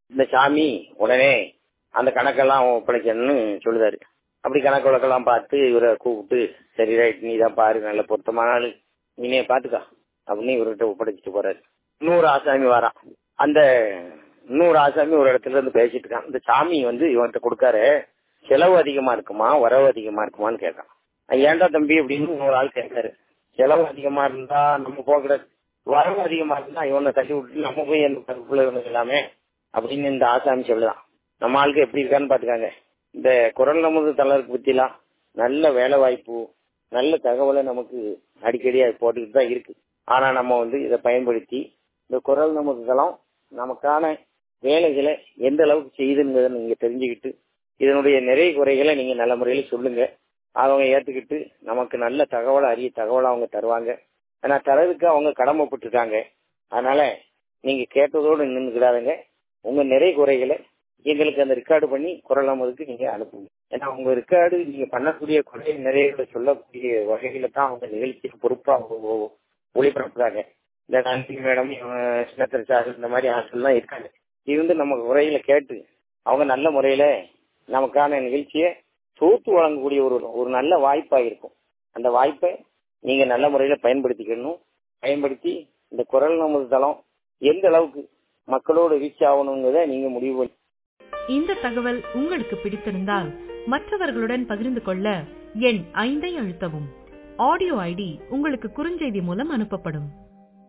இந்த சாமி உடனே அந்த கணக்கெல்லாம் ஒப்படைக்கணும்னு சொல்லுதாரு அப்படி கணக்கு வழக்கெல்லாம் பார்த்து இவரை கூப்பிட்டு சரி ரைட் நீ தான் பாரு நல்ல பொருத்தமான ஆளு நீனே பாத்துக்கா அப்படின்னு இவர்கிட்ட ஒப்படைச்சிட்டு போறாரு இன்னொரு ஆசாமி வரான் அந்த இன்னொரு ஆசாமி ஒரு இடத்துல இருந்து பேசிட்டு இருக்கான் இந்த சாமி வந்து இவன்கிட்ட கொடுக்காரு செலவு அதிகமா இருக்குமா வரவு அதிகமா இருக்குமான்னு கேட்கான் ஏன்டா தம்பி அப்படின்னு இன்னொரு ஆள் கேட்காரு செலவு அதிகமா இருந்தா நம்ம போகக்கூடாது வரவு அதிகமா இருந்தா இவனை தள்ளி விட்டு நம்ம போய் அந்த கருப்புல இவனுக்கு எல்லாமே அப்படின்னு இந்த ஆசாமி சொல்லுதான் நம்ம ஆளுக்கு எப்படி இருக்கான்னு பாத்துக்காங்க இந்த குரல் நமது தளருக்கு பத்திலாம் நல்ல வேலை வாய்ப்பு நல்ல தகவலை நமக்கு அடிக்கடி அது போட்டுக்கிட்டு தான் இருக்கு ஆனா நம்ம வந்து இதை பயன்படுத்தி இந்த குரல் நமது தளம் நமக்கான வேலைகளை எந்த அளவுக்கு செய்யுதுங்கிறத நீங்க தெரிஞ்சுக்கிட்டு இதனுடைய நிறைய குறைகளை நீங்க நல்ல முறையில சொல்லுங்க அவங்க ஏத்துக்கிட்டு நமக்கு நல்ல தகவலை அரிய தகவலை அவங்க தருவாங்க ஆனா தரதுக்கு அவங்க கடமைப்பட்டிருக்காங்க அதனால நீங்க கேட்டதோடு நின்றுக்கிடாதுங்க உங்க நிறை குறைகளை எங்களுக்கு அந்த ரெக்கார்டு பண்ணி குரல் நமதுக்கு நீங்க அனுப்புங்க ஏன்னா உங்க ரெக்கார்டு நீங்க பண்ணக்கூடிய குறை நிறைகளை சொல்லக்கூடிய வகையில தான் அவங்க நிகழ்ச்சிக்கு பொறுப்பா அவங்க ஒளிபரப்புறாங்க இந்த நன்றி மேடம் சின்னத்திர சார் இந்த மாதிரி ஆட்கள்லாம் இருக்காங்க இருந்து நம்ம குறைகளை கேட்டு அவங்க நல்ல முறையில நமக்கான நிகழ்ச்சியை தொகுத்து வழங்கக்கூடிய ஒரு ஒரு நல்ல வாய்ப்பா இருக்கும் அந்த வாய்ப்பை நீங்க நல்ல முறையில பயன்படுத்திக்கணும் பயன்படுத்தி இந்த குரல் நமது தளம் எந்த அளவுக்கு மக்களோடு ரீச் ஆகணுங்கிறத நீங்க முடிவு பண்ணி இந்த தகவல் உங்களுக்கு பிடித்திருந்தால் மற்றவர்களுடன் பகிர்ந்து கொள்ள எண் ஐந்தை அழுத்தவும் ஆடியோ ஐடி உங்களுக்கு குறுஞ்செய்தி மூலம் அனுப்பப்படும்